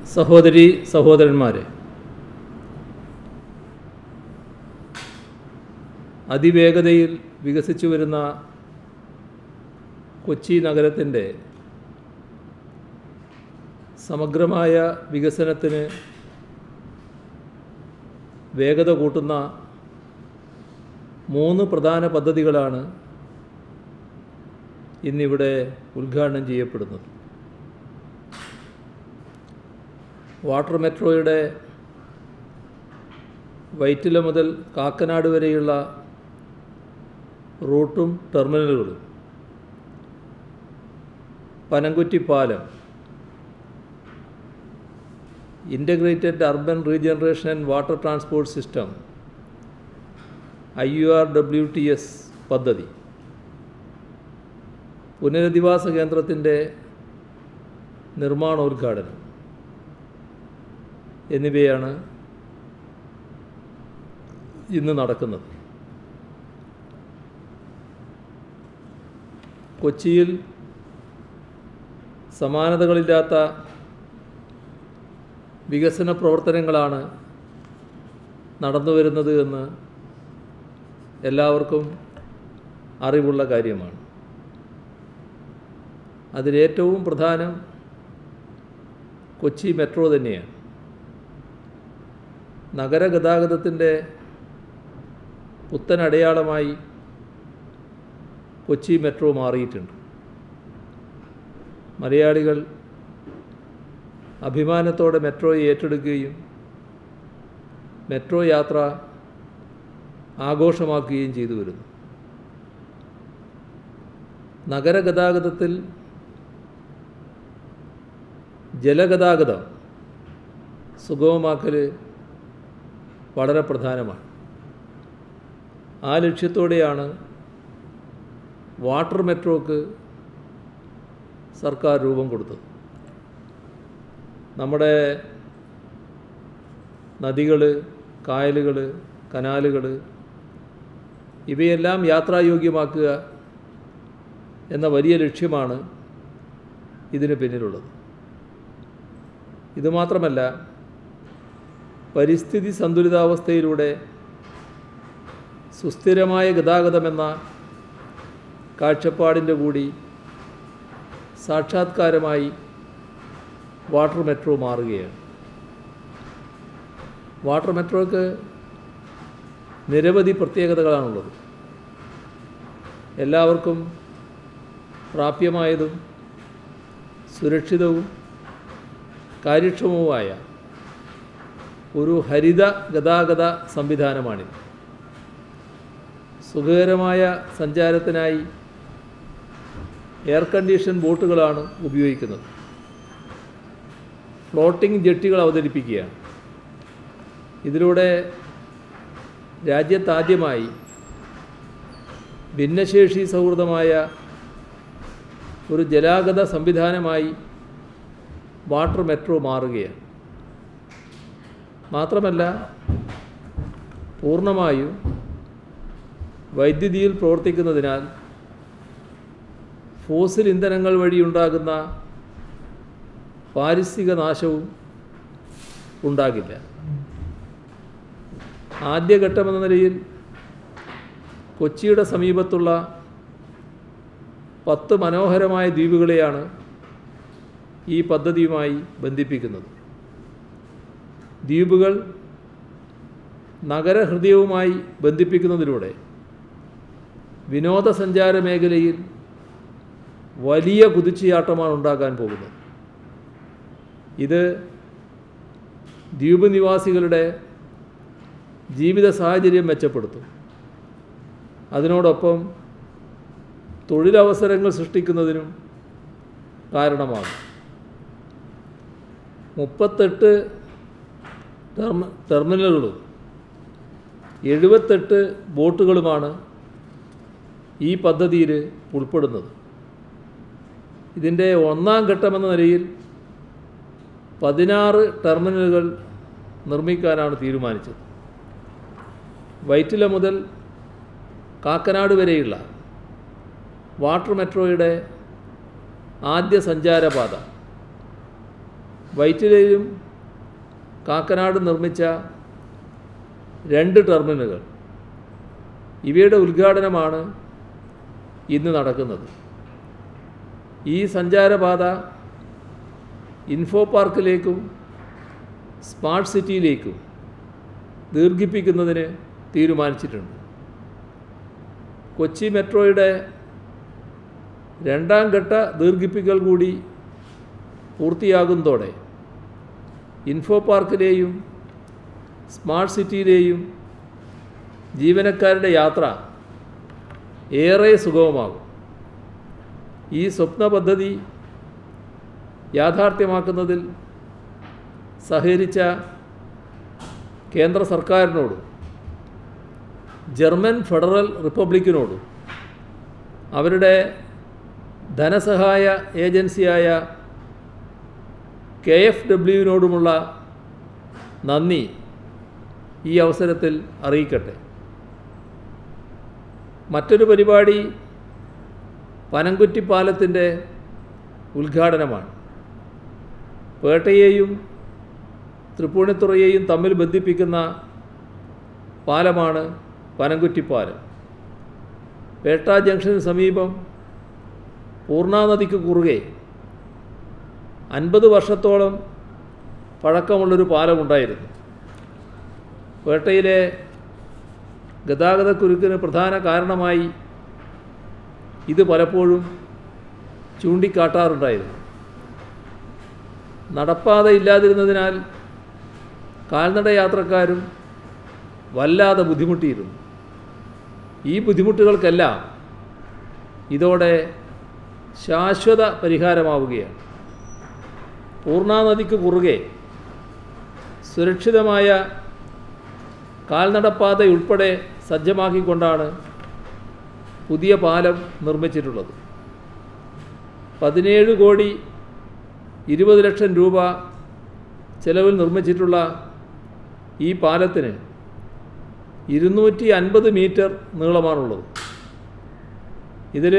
സഹോദരി സഹോദരന്മാരെ അതിവേഗതയിൽ വികസിച്ചു വരുന്ന കൊച്ചി നഗരത്തിൻ്റെ സമഗ്രമായ വികസനത്തിന് വേഗത കൂട്ടുന്ന മൂന്ന് പ്രധാന പദ്ധതികളാണ് ഇന്നിവിടെ ഉദ്ഘാടനം ചെയ്യപ്പെടുന്നത് വാട്ടർ മെട്രോയുടെ വൈറ്റില മുതൽ കാക്കനാട് വരെയുള്ള റൂട്ടും ടെർമിനലുകളും പനംകുറ്റി പാലം integrated urban regeneration and water transport system I U R W T S പദ്ധതി പുനരധിവാസ കേന്ദ്രത്തിൻ്റെ നിർമ്മാണോദ്ഘാടനം എന്നിവയാണ് ഇന്ന് നടക്കുന്നത് കൊച്ചിയിൽ സമാനതകളില്ലാത്ത വികസന പ്രവർത്തനങ്ങളാണ് നടന്നു വരുന്നത് എന്ന് എല്ലാവർക്കും അറിവുള്ള കാര്യമാണ് അതിലേറ്റവും പ്രധാനം കൊച്ചി മെട്രോ തന്നെയാണ് നഗരഗതാഗതത്തിൻ്റെ പുത്തൻ അടയാളമായി കൊച്ചി മെട്രോ മാറിയിട്ടുണ്ട് മലയാളികൾ അഭിമാനത്തോടെ മെട്രോയെ ഏറ്റെടുക്കുകയും മെട്രോ യാത്ര ആഘോഷമാക്കുകയും ചെയ്തു വരുന്നു നഗരഗതാഗതത്തിൽ ജലഗതാഗതം സുഗമമാക്കൽ വളരെ പ്രധാനമാണ് ആ ലക്ഷ്യത്തോടെയാണ് വാട്ടർ മെട്രോക്ക് സർക്കാർ രൂപം കൊടുത്തത് നമ്മുടെ നദികൾ കായലുകൾ കനാലുകൾ ഇവയെല്ലാം യാത്രായോഗ്യമാക്കുക എന്ന വലിയ ലക്ഷ്യമാണ് ഇതിന് പിന്നിലുള്ളത് ഇതുമാത്രമല്ല പരിസ്ഥിതി സന്തുലിതാവസ്ഥയിലൂടെ സുസ്ഥിരമായ ഗതാഗതമെന്ന കാഴ്ചപ്പാടിൻ്റെ കൂടി സാക്ഷാത്കാരമായി വാട്ടർ മെട്രോ മാറുകയാണ് വാട്ടർ മെട്രോയ്ക്ക് നിരവധി പ്രത്യേകതകളാണുള്ളത് എല്ലാവർക്കും പ്രാപ്യമായതും സുരക്ഷിതവും കാര്യക്ഷമവുമായ ഒരു ഹരിത ഗതാഗത സംവിധാനമാണിത് സുഖകരമായ സഞ്ചാരത്തിനായി എയർ കണ്ടീഷൻ ബോട്ടുകളാണ് ഉപയോഗിക്കുന്നത് ഫ്ലോട്ടിംഗ് ജെട്ടികൾ അവതരിപ്പിക്കുകയാണ് ഇതിലൂടെ രാജ്യത്താദ്യമായി ഭിന്നശേഷി സൗഹൃദമായ ഒരു ജലാഗത സംവിധാനമായി വാട്ടർ മെട്രോ മാറുകയാണ് മാത്രമല്ല പൂർണ്ണമായും വൈദ്യുതിയിൽ പ്രവർത്തിക്കുന്നതിനാൽ ഫോസിൽ ഇന്ധനങ്ങൾ വഴിയുണ്ടാകുന്ന പാരിസ്ഥിതിക നാശവും ഉണ്ടാകില്ല ആദ്യഘട്ടമെന്ന നിലയിൽ കൊച്ചിയുടെ സമീപത്തുള്ള പത്ത് മനോഹരമായ ദ്വീപുകളെയാണ് ഈ പദ്ധതിയുമായി ബന്ധിപ്പിക്കുന്നത് ദ്വീപുകൾ നഗരഹൃദയവുമായി ബന്ധിപ്പിക്കുന്നതിലൂടെ വിനോദസഞ്ചാര മേഖലയിൽ വലിയ കുതിച്ചുചാട്ടമാണ് ഉണ്ടാക്കാൻ പോകുന്നത് ഇത് ദ്വീപ് നിവാസികളുടെ ജീവിത സാഹചര്യം മെച്ചപ്പെടുത്തും അതിനോടൊപ്പം തൊഴിലവസരങ്ങൾ സൃഷ്ടിക്കുന്നതിനും കാരണമാകും മുപ്പത്തെട്ട് ടെർമ ടെർമിനലുകളും എഴുപത്തെട്ട് ബോട്ടുകളുമാണ് ഈ പദ്ധതിയിൽ ഉൾപ്പെടുന്നത് ഇതിൻ്റെ ഒന്നാം ഘട്ടമെന്ന നിലയിൽ പതിനാറ് ടെർമിനലുകൾ നിർമ്മിക്കാനാണ് തീരുമാനിച്ചത് വൈറ്റില മുതൽ കാക്കനാട് വരെയുള്ള വാട്ടർ മെട്രോയുടെ ആദ്യ സഞ്ചാരപാത വൈറ്റിലയിലും കാക്കനാട് നിർമ്മിച്ച രണ്ട് ടെർമിനലുകൾ ഇവയുടെ ഉദ്ഘാടനമാണ് ഇന്ന് നടക്കുന്നത് ഈ സഞ്ചാരപാത ഇൻഫോ പാർക്കിലേക്കും സ്മാർട്ട് സിറ്റിയിലേക്കും ദീർഘിപ്പിക്കുന്നതിന് തീരുമാനിച്ചിട്ടുണ്ട് കൊച്ചി മെട്രോയുടെ രണ്ടാം ഘട്ട ദീർഘിപ്പിക്കൽ കൂടി പൂർത്തിയാകുന്നതോടെ ഇൻഫോ പാർക്കിലെയും സ്മാർട്ട് സിറ്റിയിലെയും ജീവനക്കാരുടെ യാത്ര ഏറെ സുഗമമാകും ഈ സ്വപ്ന പദ്ധതി യാഥാർത്ഥ്യമാക്കുന്നതിൽ സഹകരിച്ച കേന്ദ്ര സർക്കാരിനോടും ജർമ്മൻ ഫെഡറൽ റിപ്പബ്ലിക്കിനോടും അവരുടെ ധനസഹായ ഏജൻസിയായ കെ എഫ് ഡബ്ല്യുവിനോടുമുള്ള നന്ദി ഈ അവസരത്തിൽ അറിയിക്കട്ടെ മറ്റൊരു പരിപാടി പനംകുറ്റി പാലത്തിൻ്റെ ഉദ്ഘാടനമാണ് പേട്ടയെയും തൃപ്പൂണിത്തുറയെയും തമ്മിൽ ബന്ധിപ്പിക്കുന്ന പാലമാണ് പനംകുറ്റിപ്പാലം പേട്ട ജംഗ്ഷന് സമീപം പൂർണ്ണ നദിക്ക് കുറുകെ അൻപത് വർഷത്തോളം പഴക്കമുള്ളൊരു പാലമുണ്ടായിരുന്നു പേട്ടയിലെ ഗതാഗതക്കുരുക്കിന് പ്രധാന കാരണമായി ഇത് പലപ്പോഴും ചൂണ്ടിക്കാട്ടാറുണ്ടായിരുന്നു നടപ്പാത ഇല്ലാതിരുന്നതിനാൽ കാൽനട യാത്രക്കാരും വല്ലാതെ ബുദ്ധിമുട്ടിയിരുന്നു ഈ ബുദ്ധിമുട്ടുകൾക്കെല്ലാം ഇതോടെ ശാശ്വത പരിഹാരമാവുകയാണ് പൂർണ്ണ നദിക്ക് കുറുകെ സുരക്ഷിതമായ കാൽനടപ്പാത ഉൾപ്പെടെ സജ്ജമാക്കിക്കൊണ്ടാണ് പുതിയ പാലം നിർമ്മിച്ചിട്ടുള്ളത് പതിനേഴ് കോടി ഇരുപത് ലക്ഷം രൂപ ചെലവിൽ നിർമ്മിച്ചിട്ടുള്ള ഈ പാലത്തിന് ഇരുന്നൂറ്റി അൻപത് മീറ്റർ നീളമാണുള്ളത് ഇതിൽ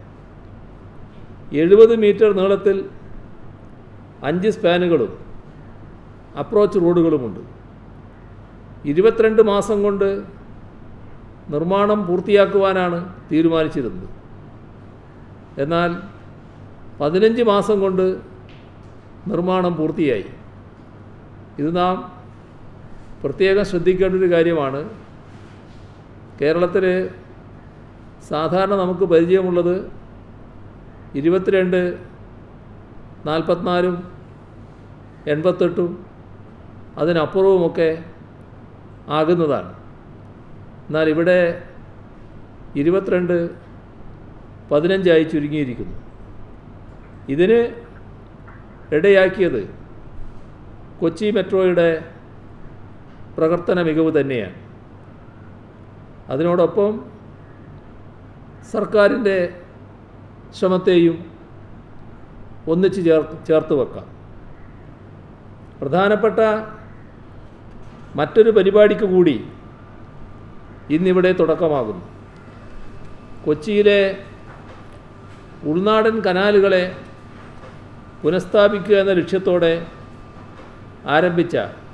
എഴുപത് മീറ്റർ നീളത്തിൽ അഞ്ച് സ്പാനുകളും അപ്രോച്ച് റോഡുകളുമുണ്ട് ഇരുപത്തിരണ്ട് മാസം കൊണ്ട് നിർമ്മാണം പൂർത്തിയാക്കുവാനാണ് തീരുമാനിച്ചിരുന്നത് എന്നാൽ പതിനഞ്ച് മാസം കൊണ്ട് നിർമ്മാണം പൂർത്തിയായി ഇത് നാം പ്രത്യേകം ശ്രദ്ധിക്കേണ്ട ഒരു കാര്യമാണ് കേരളത്തിൽ സാധാരണ നമുക്ക് പരിചയമുള്ളത് ഇരുപത്തിരണ്ട് നാൽപ്പത്തിനാലും എൺപത്തെട്ടും അതിനപ്പുറവുമൊക്കെ ആകുന്നതാണ് എന്നാൽ ഇവിടെ ഇരുപത്തിരണ്ട് പതിനഞ്ചായി ചുരുങ്ങിയിരിക്കുന്നു ഇതിന് ഇടയാക്കിയത് കൊച്ചി മെട്രോയുടെ പ്രവർത്തന മികവ് തന്നെയാണ് അതിനോടൊപ്പം സർക്കാരിൻ്റെ ശ്രമത്തെയും ഒന്നിച്ച് ചേർത്ത് ചേർത്ത് വെക്കാം പ്രധാനപ്പെട്ട മറ്റൊരു പരിപാടിക്ക് കൂടി ഇന്നിവിടെ തുടക്കമാകുന്നു കൊച്ചിയിലെ ഉൾനാടൻ കനാലുകളെ പുനഃസ്ഥാപിക്കുക എന്ന ലക്ഷ്യത്തോടെ ആരംഭിച്ച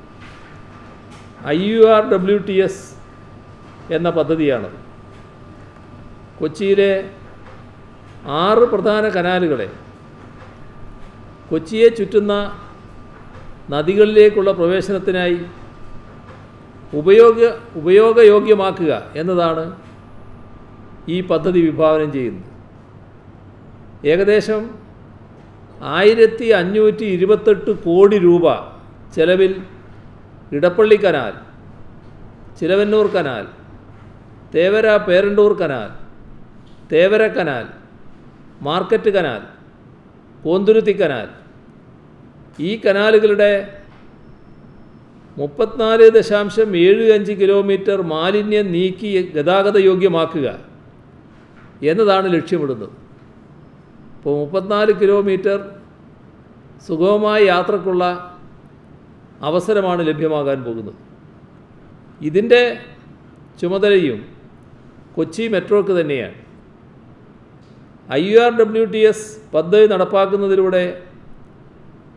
I U R W T S എന്ന പദ്ധതിയാണത് കൊച്ചിയിലെ ആറ് പ്രധാന കനാലുകളെ കൊച്ചിയെ ചുറ്റുന്ന നദികളിലേക്കുള്ള പ്രവേശനത്തിനായി ഉപയോഗ ഉപയോഗയോഗ്യമാക്കുക എന്നതാണ് ഈ പദ്ധതി വിഭാവനം ചെയ്യുന്നത് ഏകദേശം ആയിരത്തി അഞ്ഞൂറ്റി ഇരുപത്തെട്ട് കോടി രൂപ ചെലവിൽ Edappally canal Chilavannoor canal Thevara Perandoor canal Thevara canal market canal Konthuruthy canal ഈ കനാലുകളുടെ മുപ്പത്തിനാല് ദശാംശം ഏഴ് അഞ്ച് കിലോമീറ്റർ മാലിന്യം നീക്കി ഗതാഗത യോഗ്യമാക്കുക എന്നതാണ് ലക്ഷ്യമിടുന്നത് ഇപ്പോൾ മുപ്പത്തിനാല് കിലോമീറ്റർ സുഗമമായ യാത്രക്കുള്ള അവസരമാണ് ലഭ്യമാകാൻ പോകുന്നത് ഇതിൻ്റെ ചുമതലയും കൊച്ചി മെട്രോക്ക് തന്നെയാണ് I U R W T S പദ്ധതി നടപ്പാക്കുന്നതിലൂടെ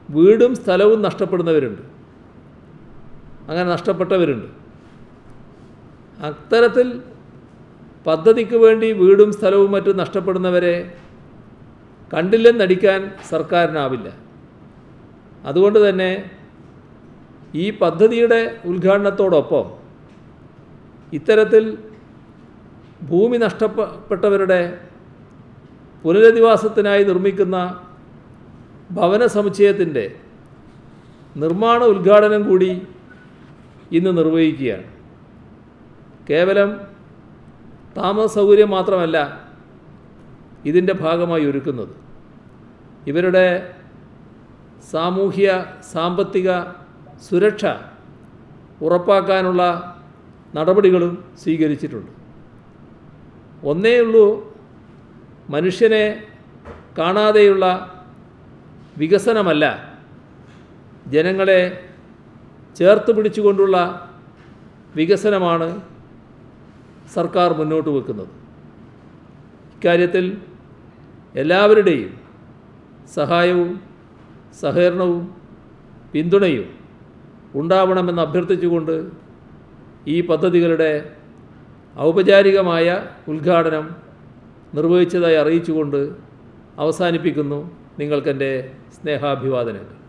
വീടും സ്ഥലവും നഷ്ടപ്പെടുന്നവരുണ്ട് അങ്ങനെ നഷ്ടപ്പെട്ടവരുണ്ട് അത്തരത്തിൽ പദ്ധതിക്ക് വേണ്ടി വീടും സ്ഥലവും മറ്റും നഷ്ടപ്പെടുന്നവരെ കണ്ടില്ലെന്നടിക്കാൻ സർക്കാരിനാവില്ല അതുകൊണ്ട് തന്നെ ഈ പദ്ധതിയുടെ ഉദ്ഘാടനത്തോടൊപ്പം ഇത്തരത്തിൽ ഭൂമി നഷ്ടപ്പെട്ടവരുടെ പുനരധിവാസത്തിനായി നിർമ്മിക്കുന്ന ഭവന സമുച്ചയത്തിൻ്റെ നിർമ്മാണ ഉദ്ഘാടനം കൂടി ഇന്ന് നിർവഹിക്കുകയാണ് കേവലം താമസ സൗകര്യം മാത്രമല്ല ഇതിൻ്റെ ഭാഗമായി ഒരുക്കുന്നത് ഇവരുടെ സാമൂഹ്യ സാമ്പത്തിക സുരക്ഷ ഉറപ്പാക്കാനുള്ള നടപടികളും സ്വീകരിച്ചിട്ടുണ്ട് ഒന്നേ ഉള്ളൂ മനുഷ്യനെ കാണാതെയുള്ള വികസനമല്ല ജനങ്ങളെ ചേർത്ത് പിടിച്ചുകൊണ്ടുള്ള വികസനമാണ് സർക്കാർ മുന്നോട്ട് വെക്കുന്നത് ഇക്കാര്യത്തിൽ എല്ലാവരുടെയും സഹായവും സഹകരണവും പിന്തുണയും ഉണ്ടാവണമെന്ന് അഭ്യർത്ഥിച്ചുകൊണ്ട് ഈ പദ്ധതികളുടെ ഔപചാരികമായ ഉദ്ഘാടനം നിർവഹിച്ചതായി അറിയിച്ചുകൊണ്ട് അവസാനിപ്പിക്കുന്നു നിങ്ങൾക്കെൻ്റെ സ്നേഹാഭിവാദനങ്ങൾ